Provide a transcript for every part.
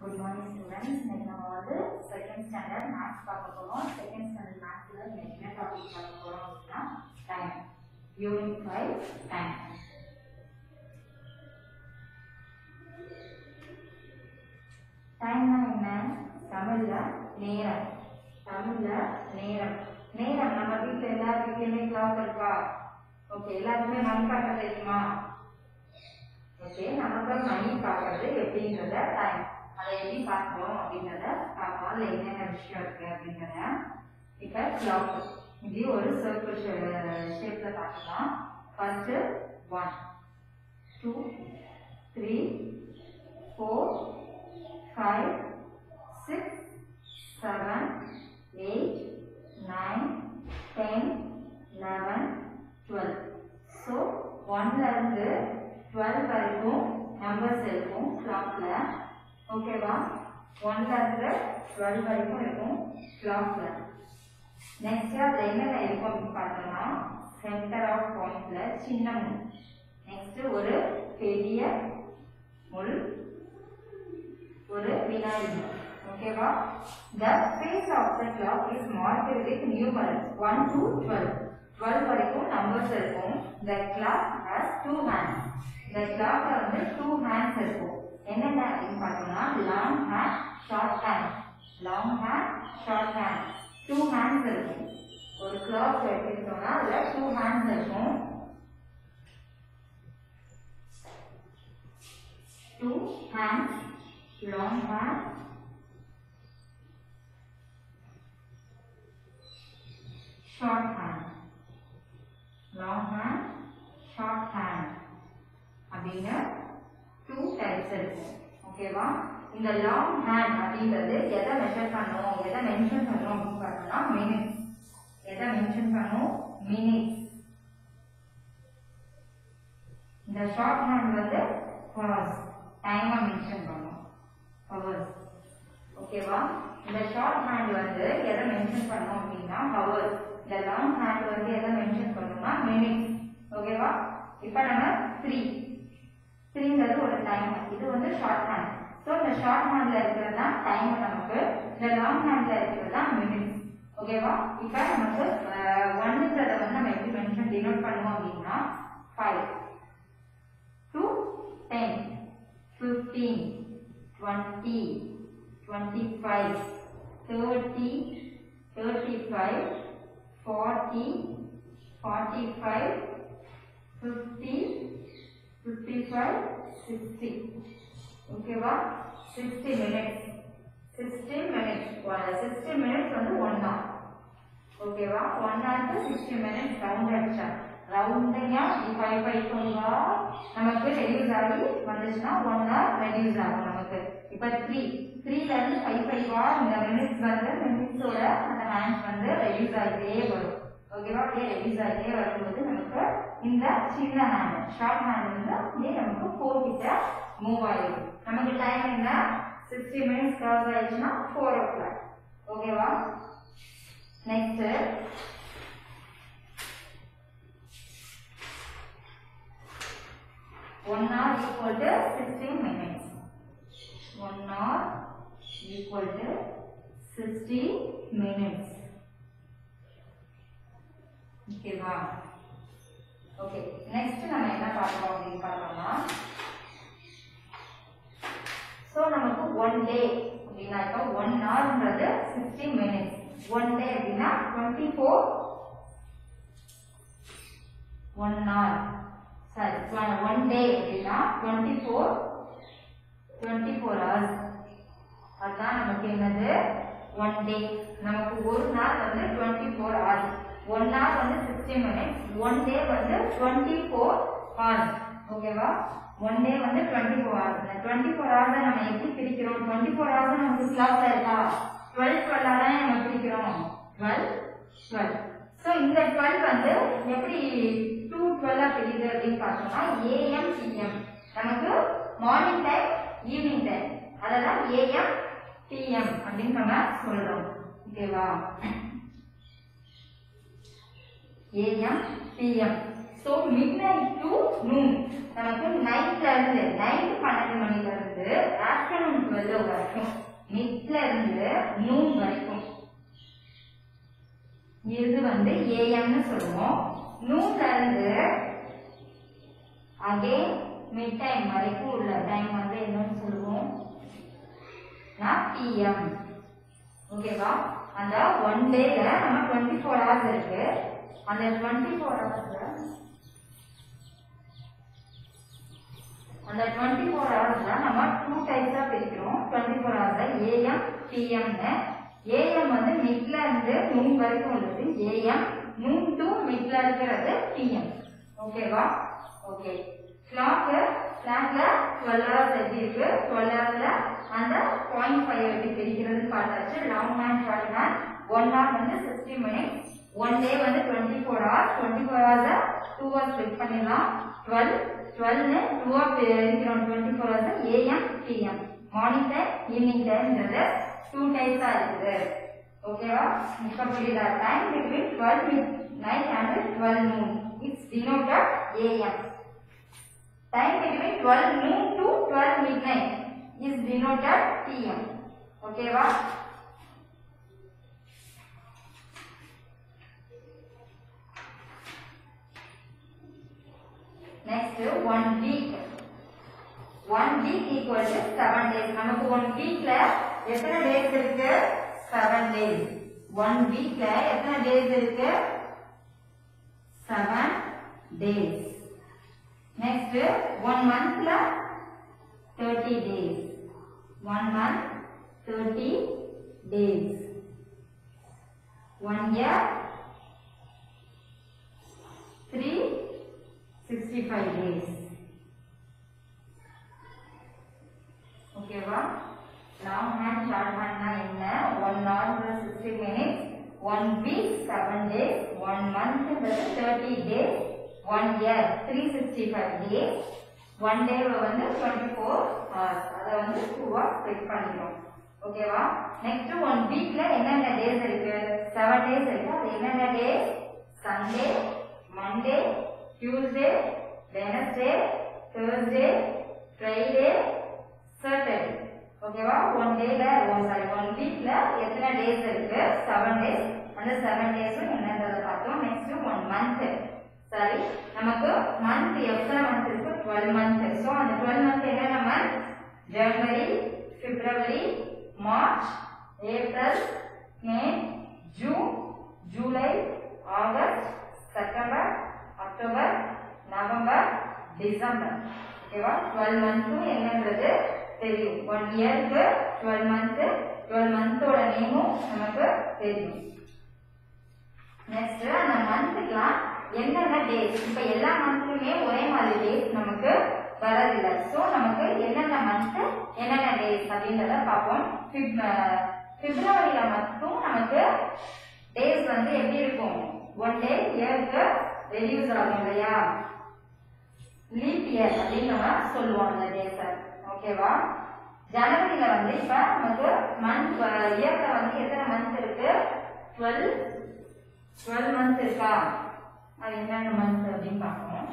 Good morning students இன்னைக்கு நம்ம வந்து செகண்ட் ஸ்டாண்டர்ட் மேத்ஸ் பார்க்க போகிறோம் செகண்ட் ஸ்டாண்டர்ட் மேத்ஸில் இன்னைக்கு என்ன டாபிக் பார்க்க போகிறோம் அப்படின்னா டைம் யூனிட் ஃபைவ் டைம் டைம்னா என்ன தமிழ்ல நேரம் தமிழ்ல நேரம் நேரம் நம்ம வீட்டில் எல்லார் வீட்லையுமே கிளாக் இருக்கா ஓகே எல்லாருக்குமே மணி காட்ட தெரியுமா ஓகே நமக்கு மணி பார்க்கறது எப்படின்றத டைம் அதை எப்படி பார்க்கணும் அப்படின்றத பார்க்கலாம் அதில் என்னென்ன விஷயம் இருக்கு அப்படின்றத இப்போ கிளாக் இது ஒரு சர்க்கிள் ஷேப்பில் பார்க்கலாம் first one two three four five six seven eight nine ten eleven twelve so ஒன்லேருந்து டுவெல் வரைக்கும் நம்பர்ஸ் இருக்கும் கிளாக்ல ஓகேவா ஒன்லேருந்து டுவெல் வரைக்கும் இருக்கும் கிளாக்ல நெக்ஸ்ட் அதில் என்னென்ன இருக்கும் அப்படின்னு பார்த்தோம்னா சென்டர் ஆஃப் பாயிண்ட்ல சின்ன முள் நெக்ஸ்ட் ஒரு பெரிய முள் ஒரு வினாடி முள் ஓகேவா the face of the clock is marked with numerals one to twelve twelve வரைக்கும் நம்பர்ஸ் இருக்கும் the clock has two hands இந்த கிளாக்ல வந்து டூ ஹேண்ட்ஸ் இருக்கும் என்னென்ன அப்படின்னு பார்த்தோம்னா long hand short hand long hand short hand two hands இருக்கும் ஒரு கிளாக் எடுத்துக்கிட்டோம்னா அதுல டூ ஹேண்ட்ஸ் இருக்கும் two hands long hand short hand long hand short hand அப்படின்னு டூ டைப்ஸ் இருக்கும் ஓகேவா இந்த லாங் ஹேண்ட் அப்படின்றது எதை மெஷர் பண்ணும் எதை மென்ஷன் பண்ணும் அப்படின்னு பார்த்தோம்னா மினிட்ஸ் எதை மென்ஷன் பண்ணும் மினிட்ஸ் இந்த ஷார்ட் ஹேண்ட் வந்து ஹவர்ஸ் டைமை மென்ஷன் பண்ணும் ஹவர்ஸ் ஓகேவா இந்த ஷார்ட் ஹேண்ட் வந்து எதை மென்ஷன் பண்ணும் அப்படின்னா ஹவர்ஸ் இந்த லாங் ஹேண்ட் வந்து எதை மென்ஷன் பண்ணும்னா மினிட்ஸ் ஓகேவா இப்போ நம்ம த்ரீ த்ரீங்கிறது ஒரு டைம் இது வந்து ஷார்ட் ஹேண்ட் ஸோ இந்த ஷார்ட் ஹேண்ட்ல இருக்கிறது தான் டைம் நமக்கு இந்த லாங் ஹேண்ட்ல இருக்கிறது தான் மினிட்ஸ் ஓகேவா இப்போ நமக்கு ஒன்னுங்கிறத வந்து நம்ம எப்படி மென்ஷன் டினோட் பண்ணுவோம் அப்படின்னா five to ten fifteen twenty twenty five thirty thirty five forty forty five fifty fifty five sixty ஓகேவா sixty minutes sixty minutes sixty minutes வந்து ஒன் ஹவர் ஓகேவா ஒன் ஹவருக்கு சிக்ஸ்டி மினிட்ஸ் ரவுண்ட் அடிச்சா ரவுண்டிங்கா five five பண்ணுவா நமக்கு reduce ஆகி வந்துச்சுன்னா ஒன் ஹவர் ரெடியூஸ் ஆகும் நமக்கு இப்போ த்ரீ த்ரீல இருந்து ஃபைவ் ஃபைவா இந்த மினிட்ஸ் வந்து மினிட்ஸோட அந்த ஹேண்ட்ஸ் வந்து ரெடியூஸ் ஆகிட்டே வரும் ஓகேவா அப்படியே ரெடியூஸ் ஆகிட்டே வரும்போது நமக்கு இந்த சின்ன ஹேண்ட் ஷார்ட் ஹேண்ட் வந்து அப்படியே நமக்கு ஃபோர் கிட்ட மூவ் ஆயிடும் நமக்கு டைம் என்ன சிக்ஸ்டி மினிட்ஸ் கிராஸ் ஆயிடுச்சுன்னா ஃபோர் ஓ கிளாக் ஓகேவா next one hour equal to 16 minutes. One hour equal to 60 minutes. ஓகேவா ஓகே நெக்ஸ்ட் நம்ம என்ன பார்க்கறோம் அப்படின்னு பார்த்தோம்னா ஸோ நமக்கு ஒன் டே அப்படின்னா இப்போ ஒன் ஹவர்ன்றது சிக்ஸ்டி மினிட்ஸ் ஒன் டே அப்படின்னா twenty four one hour sorry one day அப்படின்னா twenty four twenty four hours அதுதான் நமக்கு என்னது ஒன் டே நமக்கு ஒரு நாள் வந்து twenty four hours one hour வந்து சிக்ஸ்டி மினிட்ஸ் ஒன் டே வந்து டுவெண்ட்டி ஃபோர் ஹவர்ஸ் ஓகேவா ஒன் டே வந்து டுவெண்ட்டி ஃபோர் ஹவர்ஸ் இந்த டுவெண்ட்டி ஃபோர் ஹவர்ஸ் நம்ம எப்படி பிரிக்கிறோம் டுவெண்ட்டி ஃபோர் ஹவர்ஸ் நமக்கு கிளாக்ல இருக்கா டுவெல் டுவெல் தான் நம்ம பிரிக்கிறோம் டுவெல் டுவெல் ஸோ இந்த டுவெல் வந்து எப்படி டூ டுவெல்லாக பிரியுது அப்படின்னு பார்த்தோம்னா ஏஎம் பிஎம் நமக்கு மார்னிங் டைம் ஈவினிங் டைம் அதெல்லாம் ஏஎம் பிஎம் அப்படின்னு நம்ம சொல்றோம் ஓகேவா AM PM so midnight to noon நமக்கு நைட்ல இருந்து நைட் பன்னெண்டு மணில இருந்து ஆஃப்டர்நூன் டுவெல் வரைக்கும் மிட்ல இருந்து நூன் வரைக்கும் இது வந்து ஏஎம்னு சொல்லுவோம் நூன்ல இருந்து அகைன் மிட் டைம் வரைக்கும் உள்ள டைம் வந்து என்னன்னு சொல்லுவோம் பிஎம் ஓகேவா அந்த ஒன் டேல நம்ம டுவெண்ட்டி ஃபோர் ஹவர்ஸ் இருக்கு அந்த டுவெண்ட்டி ஃபோர் ஹவர்ஸ்ல அந்த டுவெண்ட்டி ஃபோர் ஹவர்ஸ்ல நம்ம டூ டைப்ஸா பிரிக்கிறோம் டுவெண்ட்டி ஃபோர் ஹவர்ஸ்ல ஏஎம் பிஎம்னு ஏஎம் வந்து மிட்ல இருந்து நூன் வரைக்கும் உள்ளது ஏஎம் நூன் டு மிட்ல இருக்கிறது பிஎம் ஓகேவா ஓகே கிளாக் கிளாக்ல டுவெல் ஹவர்ஸ் எப்படி இருக்கு டுவெல் ஹவர்ஸ்ல அந்த பாயிண்ட் ஃபைவ் எப்படி பிரிக்கிறது பார்த்தாச்சு long man short man one hour வந்து சிக்ஸ்டி மினிட்ஸ் ஒன் டே வந்து twenty four hours twenty four ஹவர்ஸை டூ ஹவர்ஸ் ஸ்பிளிட் பண்ணிடலாம் டுவெல் டுவெல்னு டூ ஹவர் இருக்கிறோம் twenty four hours AM PM morning time evening டைம்ன்றது டூ டைப்ஸாக இருக்குது ஓகேவா இப்போ புரியுதா time between twelve midnight and twelve noon it's denoted AM time between 12 noon to 12 midnight is denoted PM. Okay, va? Next, one week. One week equal to seven days. நமக்கு one weekல எத்தனை days இருக்கு? Seven days. One weekல எத்தனை days இருக்கு? Seven days. Next, one month la 30 days. One month, 30 days. One year, 365 days. ஓகேவா long hand short ஹேண்ட்னா என்ன one hour plus sixty minutes one week seven days one மந்த்ன்றது thirty days one year three sixty five days one டேவை வந்து twenty four hours அதை வந்து டூவாக split பண்ணிக்கிறோம் ஓகேவா நெக்ஸ்ட் ஒன் வீக்ல என்னென்ன டேஸ் இருக்கு செவன் டேஸ் இருக்கு அது என்னென்ன days Sunday Monday Tuesday Wednesday Thursday Friday Saturday ஓகேவா ஒன் டேல சாரி ஒன் வீக்ல எத்தனை டேஸ் இருக்கு செவன் டேஸ் அந்த செவன் டேஸும் என்னன்றதை பார்த்தோம் நெக்ஸ்ட் ஒன் மந்த் சரி நமக்கு மந்த் எத்தனை மந்த் இருக்கு டுவெல் மந்த் ஸோ அந்த டுவெல் மந்த் என்னென்ன month January February March April May June July August September October November December ஓகேவா டுவெல் மந்த்தும் என்னன்றது தெரியும் ஒன் இயருக்கு டுவெல் மந்த்து டுவெல் மந்தோட நேமும் நமக்கு தெரியும் நெக்ஸ்ட் அந்த மந்த்துக்குலாம் என்னென்ன டேஸ் இப்போ எல்லா மந்த்லையுமே ஒரே மாதிரி டேஸ் நமக்கு வரதில்லை ஸோ நமக்கு என்னென்ன மந்த்து என்னென்ன டேஸ் அப்படின்றத பார்ப்போம் பிப் பிப்ரவரியில மட்டும் நமக்கு டேஸ் வந்து எப்படி இருக்கும் ஒன் டே இயருக்கு ரெடியூஸ் ஆகும் இல்லையா லீப் இயர் அப்படின்னு நம்ம சொல்லுவோம் அந்த டேஸை ஓகேவா ஜனவரியில வந்து இப்ப நமக்கு மந்த் இயர்ல வந்து எத்தனை மந்த் இருக்கு டுவெல் டுவெல் மந்த் இருக்கா அது என்னென்ன மந்த் அப்படின்னு பார்க்கணும்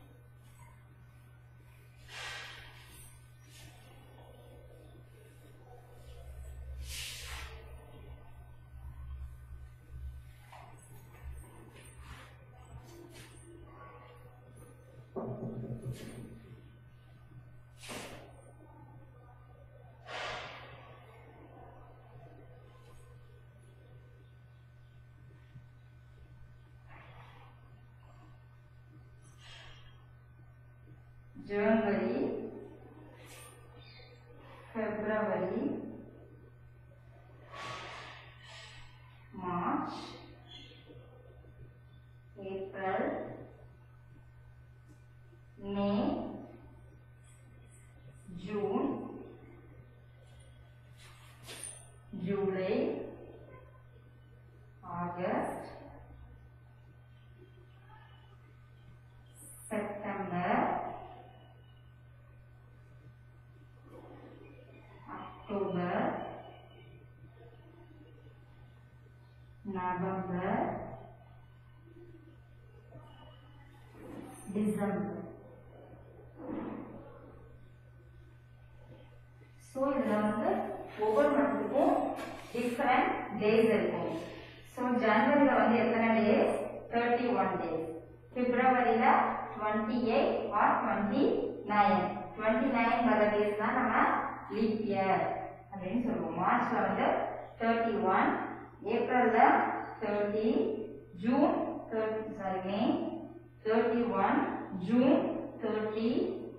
January February March April May June July August September October November December so different days இருக்கும் ஸோ ஜனவரியில் வந்து எத்தனை டேஸ் தேர்ட்டி ஒன் டேஸ் பிப்ரவரியில் twenty eight or twenty nine twenty nine வர டேஸ் தான் நம்ம லீப் இயர் அப்படின்னு சொல்லுவோம் மார்ச்ல வந்து தேர்ட்டி ஒன் ஏப்ரல்ல thirty June thirty sorry May thirty one June thirty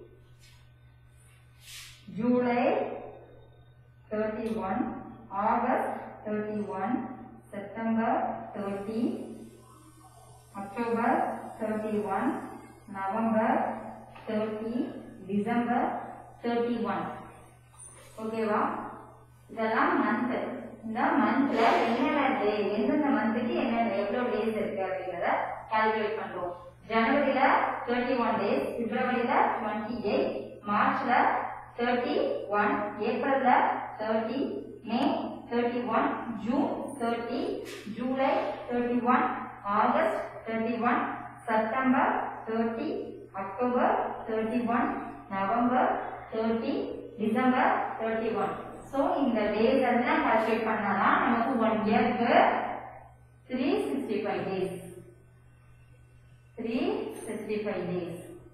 July thirty one August thirty one September thirty October thirty one November thirty December thirty one ஓகேவா இதெல்லாம் மந்த் இந்த மந்த்ல என்னென்ன டே எந்தெந்த மந்த்துக்கு என்னென்ன எவ்வளவு டேஸ் இருக்கு அப்படின்றத கால்குலேட் பண்றோம் ஜனவரியில தேர்ட்டி ஒன் டேஸ் பிப்ரவரியில டுவெண்ட்டி எயிட் மார்ச்ல தேர்ட்டி ஒன் ஏப்ரல்ல thirty May thirty one June thirty July thirty one August thirty one September thirty October thirty one November thirty December thirty one so இந்த days எல்லாம் calculate பண்ணாதான் நமக்கு one இயர்க்கு three sixty five days three sixty five days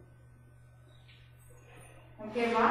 ஓகேவா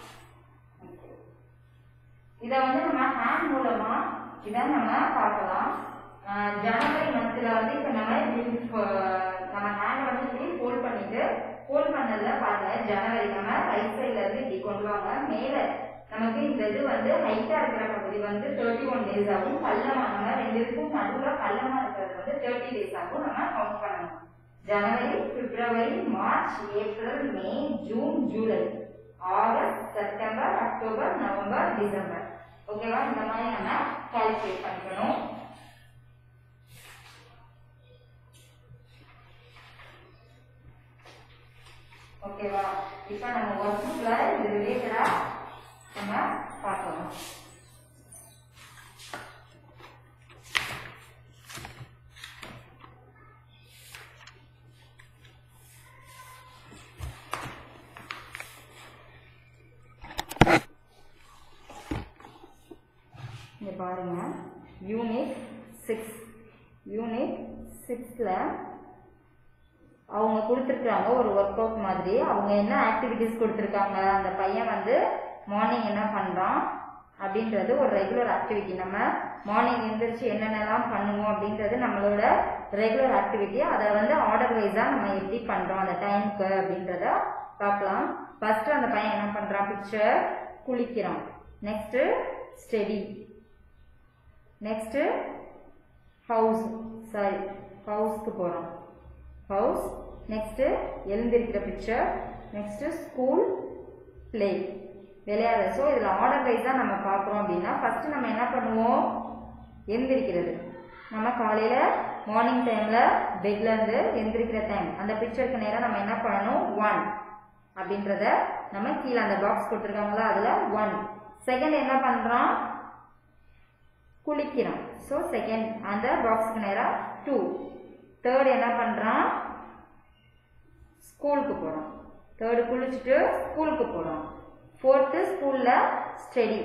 இதை வந்து நம்ம hand மூலமா இதை நம்ம பார்க்கலாம் அஹ் ஜனவரி மந்த்ல வந்து இப்போ நம்ம இப்படி ஃப- நம்ம ஹேண்ட் வந்து இப்படி ஃபோல்ட் பண்ணிட்டு ஃபோல்ட் பண்ணதுல பாருங்க ஜனவரி நம்ம ரைட் சைட்ல இருந்து இப்படி கொண்டு வாங்க மேல நமக்கு இந்த இது வந்து ஹைட்டா இருக்கிற பகுதி வந்து தேர்ட்டி ஒன் டேஸ் ஆகும் பள்ளமா நம்ம ரெண்டு இதுக்கும் நடுவுல பள்ளமா இருக்கிறது வந்து தேர்ட்டி டேஸ் ஆகும் நம்ம கவுண்ட் பண்ணணும் January February March April May June July August September October November December ஓகேவா இந்த மாதிரி நம்ம கால்குலேட் பண்ணிக்கணும் ஓகேவா இப்போ நம்ம ஒர்க் புக்ல இது ரிலேட்டடா நம்ம பார்க்கலாம் இங்க பாருங்க யூனிட் சிக்ஸ் யூனிட் சிக்ஸில் அவங்க கொடுத்துருக்காங்க ஒரு ஒர்க் அவுட் மாதிரி அவங்க என்ன ஆக்டிவிட்டிஸ் கொடுத்துருக்காங்க அந்த பையன் வந்து மார்னிங் என்ன பண்ணுறான் அப்படின்றது ஒரு ரெகுலர் ஆக்டிவிட்டி நம்ம மார்னிங் எழுந்திரிச்சு என்னென்னலாம் பண்ணுவோம் அப்படின்றது நம்மளோட ரெகுலர் ஆக்டிவிட்டி அதை வந்து ஆர்டர் வைஸாக நம்ம எப்படி பண்ணுறோம் அந்த டைமுக்கு அப்படின்றத பார்க்கலாம் ஃபர்ஸ்ட் அந்த பையன் என்ன பண்ணுறான் பிக்சர் குளிக்கிறான் next study next house sorry ஹவுஸ்க்கு போகிறோம் ஹவுஸ் நெக்ஸ்ட்டு எழுந்திருக்கிற பிக்சர் நெக்ஸ்ட்டு ஸ்கூல் ப்ளே விளையாட ஸோ இதில் ஆர்டர் வைஸாக நம்ம பார்க்குறோம் அப்படின்னா ஃபஸ்ட்டு நம்ம என்ன பண்ணுவோம் எந்திரிக்கிறது நம்ம காலையில் மார்னிங் டைமில் பெட்லேருந்து எந்திரிக்கிற டைம் அந்த பிக்சருக்கு நேராக நம்ம என்ன பண்ணணும் ஒன் அப்படின்றத நம்ம கீழே அந்த பாக்ஸ் கொடுத்துருக்காங்களா அதில் ஒன் செகண்ட் என்ன பண்ணுறோம் குளிக்கிறான் ஸோ செகண்ட் அந்த பாக்ஸுக்கு நேராக டூ தேர்ட் என்ன பண்ணுறான் ஸ்கூலுக்கு போகிறான் தேர்டு குளிச்சுட்டு ஸ்கூலுக்கு போகிறான் ஃபோர்த்து ஸ்கூலில் study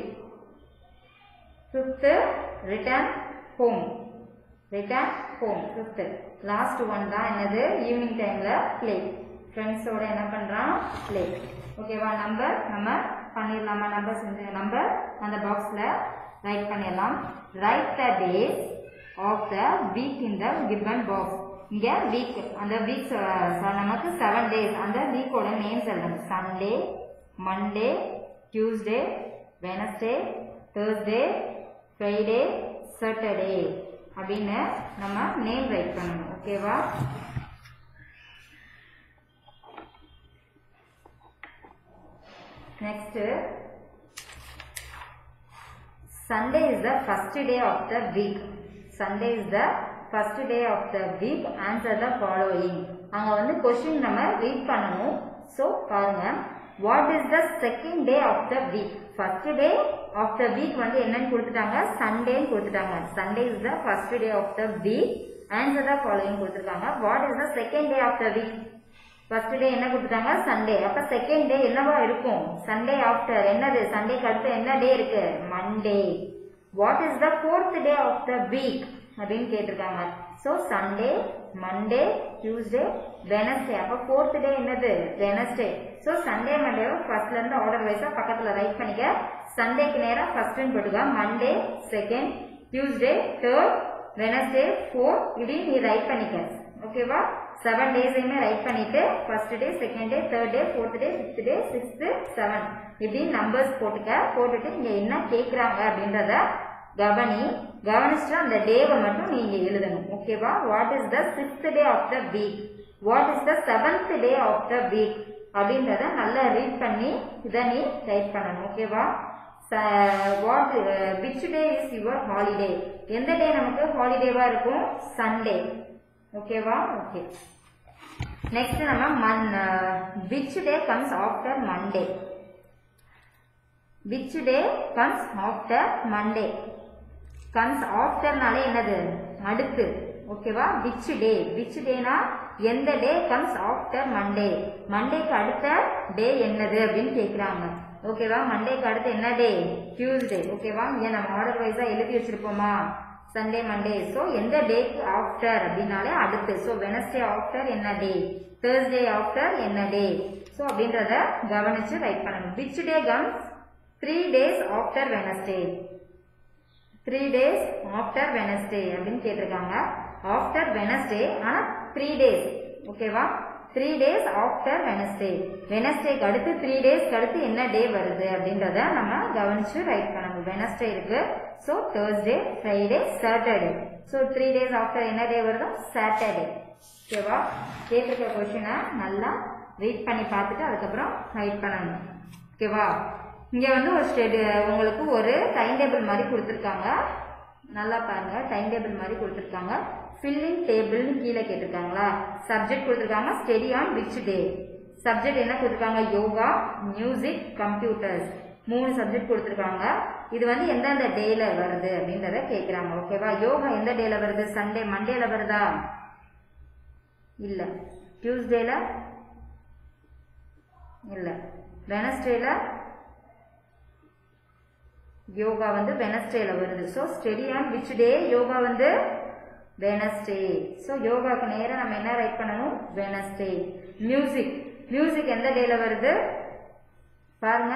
fifth return home return home fifth last one தான் என்னது ஈவினிங் டைமில் ப்ளே ஃப்ரெண்ட்ஸோட என்ன பண்ணுறான் ப்ளே ஓகேவா நம்பர் நம்ம பண்ணிடலாமா நம்பர் செஞ்சு நம்பர் அந்த பாக்ஸில் ரைட் பண்ணிடலாம் write the days of the week in the given box இங்கே வீக் அந்த வீக் நமக்கு செவன் டேஸ் அந்த வீக்கோட நேம்ஸ் எழுதணும் Sunday Monday Tuesday Wednesday Thursday Friday Saturday அப்படின்னு நம்ம நேம் ரைட் பண்ணணும் ஓகேவா next Sunday is the first day of the week. Sunday is the first day of the week. Answer the following. அங்க வந்து question நம்ம read பண்ணணும் so பாருங்க what is the second day of the week first day of the week வந்து என்னன்னு கொடுத்துட்டாங்க சண்டேன்னு கொடுத்துட்டாங்க Sunday is the first day of the week answer the following கொடுத்துருக்காங்க what is the second day of the week first day என்ன கொடுத்துட்டாங்க Sunday அப்ப second day என்னவா இருக்கும் சண்டே ஆஃப்டர் என்னது சண்டேக்கு அடுத்து என்ன டே இருக்கு Monday what is the fourth day of the week அப்படின்னு கேட்டிருக்காங்க so Sunday Monday Tuesday Wednesday அப்போ ஃபோர்த் டே என்னது வெனஸ்டே ஸோ சண்டே மண்டே ஃபர்ஸ்ட்ல இருந்து ஆர்டர் வைஸா பக்கத்துல ரைட் பண்ணிக்க சண்டேக்கு நேரம் ஃபர்ஸ்ட்னு போட்டுக்க Monday second Tuesday third Wednesday fourth இப்படி நீ ரைட் பண்ணிக்க ஓகேவா செவன் டேஸையுமே ரைட் பண்ணிட்டு first day second day third day fourth day fifth day sixth seven இப்படி நம்பர்ஸ் போட்டுக்க போட்டுட்டு இங்க என்ன கேக்குறாங்க அப்படின்றத கவனி கவனிச்சுட்டு அந்த டேவை மட்டும் நீங்க எழுதணும் ஓகேவா what is the sixth day of the week what is the seventh day of the week அப்படின்றத நல்லா ரீட் பண்ணி இதை நீ டைப் பண்ணணும் ஓகேவா what which day is your holiday எந்த டே நமக்கு ஹாலிடேவா இருக்கும் சண்டே ஓகேவா ஓகே நெக்ஸ்ட் நம்ம மன் which day comes after Monday which day comes after Monday comes ஆஃப்டர்னாலே என்னது அடுத்து ஓகேவா விச் டே விச் டேனா எந்த டே கம்ஸ் ஆஃப்டர் மண்டே மண்டேக்கு அடுத்த டே என்னது அப்படின்னு கேட்குறாங்க ஓகேவா மண்டேக்கு அடுத்து என்ன டே டியூஸ்டே ஓகேவா இங்கே நம்ம ஆர்டர் வைஸா எழுதி வச்சிருப்போமா சண்டே மண்டே ஸோ எந்த டேக்கு ஆஃப்டர் அப்படின்னாலே அடுத்து ஸோ வெனஸ்டே ஆஃப்டர் என்ன டே தேர்ஸ்டே ஆஃப்டர் என்ன டே ஸோ அப்படின்றத கவனிச்சு ரைட் பண்ணணும் which day comes three days after Wednesday three days after Wednesday அப்படின்னு கேட்டிருக்காங்க ஆஃப்டர் வெனஸ்டே ஆனால் த்ரீ டேஸ் ஓகேவா த்ரீ டேஸ் ஆஃப்டர் வெனஸ்டே வெனஸ்டேக்கு அடுத்து த்ரீ டேஸ்க்கு அடுத்து என்ன டே வருது அப்படின்றத நம்ம கவனிச்சு ரைட் பண்ணணும் வெனஸ்டே இருக்கு so Thursday Friday Saturday so three days after என்ன டே வருதோ சாட்டர்டே ஓகேவா கேட்டிருக்க கொஷினை நல்லா ரீட் பண்ணி பார்த்துட்டு அதுக்கப்புறம் ரைட் பண்ணணும் ஓகேவா இங்கே வந்து ஒரு ஸ்டெடி உங்களுக்கு ஒரு டைம் டேபிள் மாதிரி கொடுத்துருக்காங்க நல்லா பாருங்க டைம் டேபிள் மாதிரி கொடுத்துருக்காங்க ஃபில்லிங் டேபிள்னு கீழே கேட்டிருக்காங்களா சப்ஜெக்ட் கொடுத்துருக்காங்க study on which day subject என்ன கொடுத்துருக்காங்க யோகா மியூசிக் கம்ப்யூட்டர்ஸ் மூணு சப்ஜெக்ட் கொடுத்துருக்காங்க இது வந்து எந்தெந்த டேல வருது அப்படின்றத கேட்குறாங்க ஓகேவா யோகா எந்த டேல வருது சண்டே மண்டேல வருதா இல்லை டியூஸ்டேல இல்லை வெனஸ்டேல யோகா வந்து வெனஸ்டேல வருது so study on which day yoga வந்து வெனஸ்டே ஸோ யோகாக்கு நேரம் நம்ம என்ன ரைட் பண்ணணும் வெனஸ்டே மியூசிக் மியூசிக் எந்த டேல வருது பாருங்க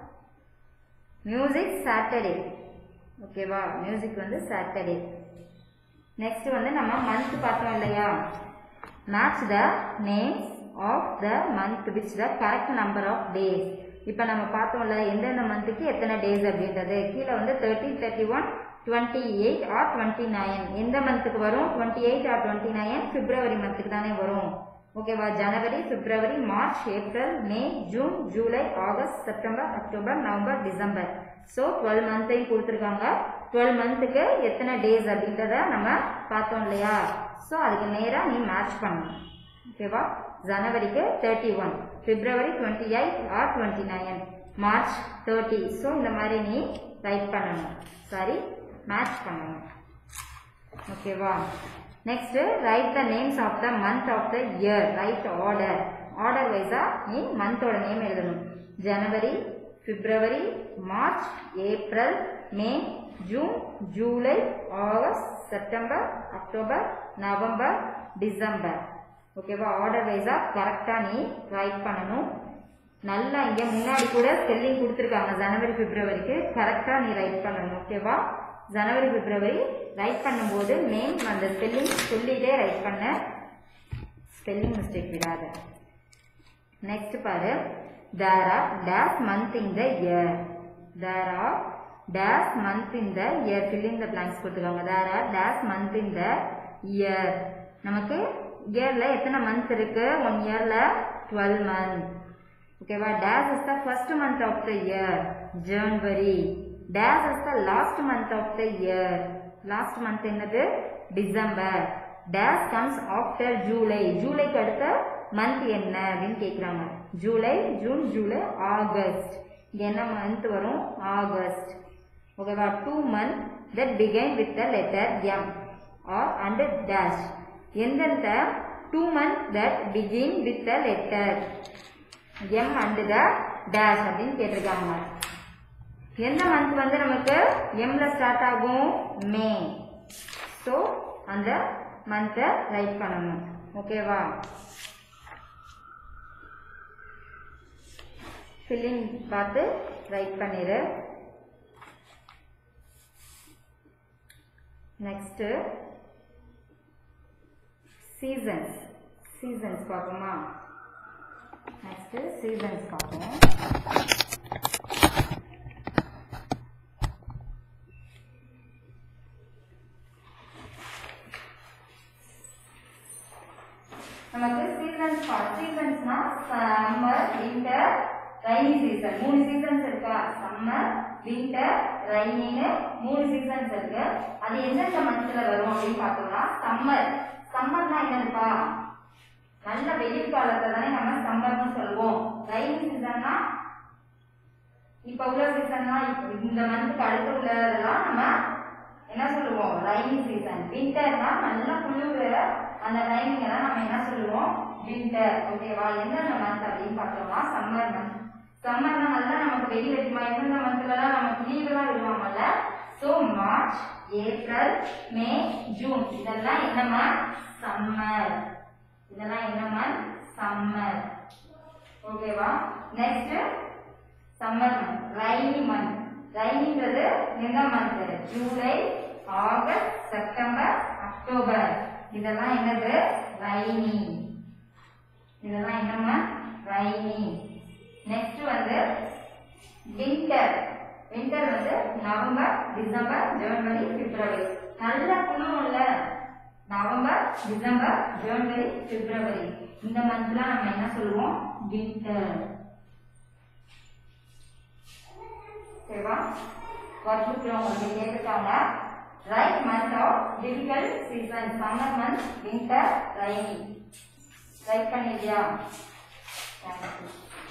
மியூசிக் சாட்டர்டே ஓகேவா மியூசிக் வந்து சாட்டர்டே நெக்ஸ்ட் வந்து நம்ம மந்த் பார்த்தோம் இல்லையா match the names of the month which the correct number of days இப்போ நம்ம பார்த்தோம்ல எந்தெந்த மந்த்துக்கு எத்தனை டேஸ் அப்படின்றது கீழே வந்து thirty thirty one twenty eight or twenty nine எந்த மந்த்துக்கு வரும் twenty eight or twenty nine February மந்த்துக்கு தானே வரும் ஓகேவா January February March April May June July August September October November December so twelve மந்த்தையும் கொடுத்துருக்காங்க டுவெல் மந்த்துக்கு எத்தனை டேஸ் அப்படின்றத நம்ம பார்த்தோம் இல்லையா ஸோ அதுக்கு நேராக நீ மேட்ச் பண்ணணும் ஓகேவா ஜனவரிக்கு thirty one February twenty eight or twenty nine March thirty so இந்த மாதிரி நீ ரைட் பண்ணணும் சாரி மேட்ச் பண்ணணும் ஓகேவா next write the names of the month of the year right order order வைஸா நீ மந்தோட நேம் எழுதணும் January February March April May June July August September October November December ஓகேவா ஆர்டர் வைஸா கரெக்டாக நீ ரைட் பண்ணணும் நல்லா இங்கே முன்னாடி கூட ஸ்பெல்லிங் கொடுத்துருக்காங்க ஜனவரி பிப்ரவரிக்கு கரெக்டாக நீ ரைட் பண்ணணும் ஓகேவா ஜனவரி பிப்ரவரி ரைட் பண்ணும்போது நேம் அந்த ஸ்பெல்லிங் சொல்லிட்டே ரைட் பண்ண ஸ்பெல்லிங் மிஸ்டேக் விடாத நெக்ஸ்ட் பாரு there are days month in the year there are days month in the year filling the blanks கொடுத்துருக்காங்க there are days month in the year நமக்கு இயர்ல எத்தனை மந்த் இருக்கு ஒன் இயர்ல டுவெல் மந்த் ஓகேவா days is the first month of the year January days is the last month of the year last month என்னது December days comes after July ஜூலைக்கு அடுத்த month என்ன அப்படின்னு கேட்குறாங்க ஜூலை ஜூன் ஜூலை ஆகஸ்ட் இங்க என்ன month வரும் ஆகஸ்ட் ஓகேவா two month that begin with the letter M or and dash எந்தெந்த two month that begin with the letter M and the dash அப்படின்னு கேட்டிருக்காங்க எந்த மந்த் வந்து நமக்கு எம்ல ஸ்டார்ட் ஆகும் மே ஸோ அந்த மந்த்தை ரைட் பண்ணணும் ஓகேவா ஃபில்லிங் பார்த்து ரைட் பண்ணிடு நெக்ஸ்ட்டு சீசன்ஸ் சீசன்ஸ் பார்ப்போமா நெக்ஸ்ட்டு சீசன்ஸ் பார்ப்போம் நமக்கு சீசன்ஸ் சீசன்ஸ்னா சம்மர் வின்டர் ரைனி சீசன் மூணு சீசன்ஸ் இருக்கா சம்மர் வின்டர் ரைனின்னு மூணு சீசன்ஸ் இருக்கு அது எந்தெந்த மந்த்ல வரும் அப்படின்னு பார்த்தோம்னா சம்மர் சம்மர்னா என்னதுப்பா நல்ல வெயில் காலத்தை தானே நம்ம சம்மர்னு சொல்லுவோம் ரைனி சீசன்னா இப்ப உள்ள சீசன்னா இந்த மந்த்துக்கு அடுத்து உள்ளதெல்லாம் நம்ம என்ன சொல்லுவோம் ரைனி சீசன் வின்டர்னா நல்ல குளிர் அந்த டைமிங் எல்லாம் நம்ம என்ன சொல்லுவோம் வின்டர் ஓகேவா எந்தெந்த மந்த் அப்படின்னு பார்த்தோம்னா சம்மர் மந்த் சம்மர்னா நல்லா நமக்கு வெயில் அடிக்குமா எந்தெந்த மந்த்லலாம் நமக்கு லீவ் எல்லாம் விடுவாங்கல்ல so March April May June இதெல்லாம் என்ன மந்த் சம்மர் இதெல்லாம் என்ன மந்த் சம்மர் ஓகேவா next summer month rainy month ரைனிங்கிறது எந்த month July August September October இதெல்லாம் என்னது ரைனி இதெல்லாம் என்ன மந்த் ரைனி நெக்ஸ்ட் வந்து வின்டர் வின்டர் வந்து நவம்பர் டிசம்பர் ஜனவரி பிப்ரவரி நல்ல குளிரும்ல நவம்பர் டிசம்பர் ஜனவரி பிப்ரவரி இந்த மந்த்லாம் நம்ம என்ன சொல்லுவோம் வின்டர் ஓகேவா ஒர்க் புக்கில் உங்களுக்கு கேட்டுட்டாங்க write month of difficult season summer month winter rainy write பண்ணிட்டியா தேங்க்யூ